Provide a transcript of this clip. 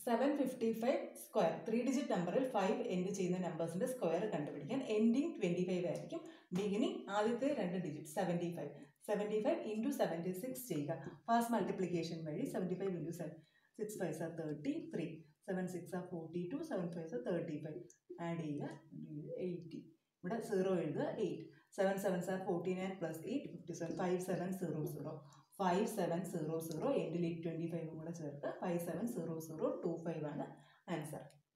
seven fifty five square three digit നമ്പറിൽ five end ചെയ്യുന്ന നമ്പേഴ്സിന്റെ സ്ക്വയർ കണ്ടുപിടിക്കാൻ എൻഡിങ് ട്വന്റി ഫൈവ് ആയിരിക്കും ബിഗിനിങ് ആദ്യത്തെ രണ്ട് digit seventy five seventy five into seventy six ചെയ്യുക ഫാസ്റ്റ് മൾട്ടിപ്ലിക്കേഷൻ വഴി seventy five into seven six fives are thirty three seven six are forty two seven fives are thirty five add ചെയ്യുക eighty ഇവിടെ zero എഴുതുക eight seven sevens are forty nine plus eight fifty seven five seven zero zero five seven zero zero എൻഡിൽ twenty ഫൈവും കൂടെ ചേർത്ത് five seven zero zero two five ആണ് answer